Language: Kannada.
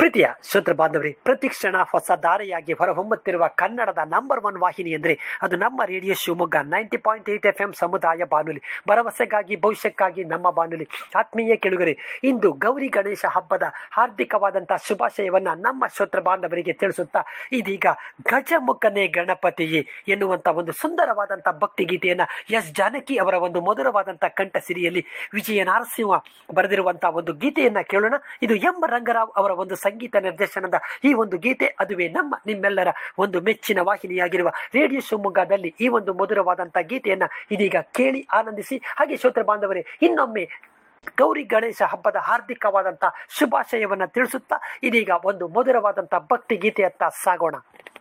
ಪ್ರೀತಿಯ ಶ್ರೋತೃ ಬಾಂಧವರೇ ಪ್ರತಿಕ್ಷಣ ಹೊಸ ದಾರಿಯಾಗಿ ಹೊರಹೊಮ್ಮುತ್ತಿರುವ ಕನ್ನಡದ ನಂಬರ್ ಒನ್ ವಾಹಿನಿ ಅಂದರೆ ಅದು ನಮ್ಮ radio Shivamogga ninety point eight F M ಸಮುದಾಯ ಬಾನುಲಿ ಭರವಸೆಗಾಗಿ ಭವಿಷ್ಯಕ್ಕಾಗಿ ನಮ್ಮ ಬಾನುಲಿ ಆತ್ಮೀಯ ಕೆಳುಗರೆ ಇಂದು ಗೌರಿ ಗಣೇಶ ಹಬ್ಬದ ಹಾರ್ದಿಕವಾದಂತಹ ಶುಭಾಶಯವನ್ನ ನಮ್ಮ ಶ್ರೋತೃ ಬಾಂಧವರಿಗೆ ತಿಳಿಸುತ್ತಾ ಇದೀಗ ಗಜಮುಖನೇ ಗಣಪತಿಯೇ ಎನ್ನುವಂತ ಒಂದು ಸುಂದರವಾದಂಥ ಭಕ್ತಿ ಗೀತೆಯನ್ನ ಎಸ್ ಜಾನಕಿ ಅವರ ಒಂದು ಮಧುರವಾದಂಥ ಕಂಠ ಸಿರಿಯಲ್ಲಿ ವಿಜಯ ನರಸಿಂಹ ಬರೆದಿರುವಂತಹ ಒಂದು ಗೀತೆಯನ್ನ ಕೇಳೋಣ ಇದು ಎಂ ರಂಗರಾವ್ ಅವರ ಒಂದು ಸಂಗೀತ ನಿರ್ದೇಶನದ ಈ ಒಂದು ಗೀತೆ ಅದುವೇ ನಮ್ಮ ನಿಮ್ಮೆಲ್ಲರ ಒಂದು ಮೆಚ್ಚಿನ ವಾಹಿನಿಯಾಗಿರುವ ರೇಡಿಯೋ ಶಿವಮೊಗ್ಗದಲ್ಲಿ ಈ ಒಂದು ಮಧುರವಾದಂತಹ ಗೀತೆಯನ್ನ ಇದೀಗ ಕೇಳಿ ಆನಂದಿಸಿ ಹಾಗೆ ಶ್ರೋತೃ ಬಾಂಧವರೇ ಇನ್ನೊಮ್ಮೆ ಗೌರಿ ಗಣೇಶ ಹಬ್ಬದ ಹಾರ್ದಿಕವಾದಂತಹ ಶುಭಾಶಯವನ್ನ ತಿಳಿಸುತ್ತಾ ಇದೀಗ ಒಂದು ಮಧುರವಾದಂತಹ ಭಕ್ತಿ ಗೀತೆಯತ್ತ ಸಾಗೋಣ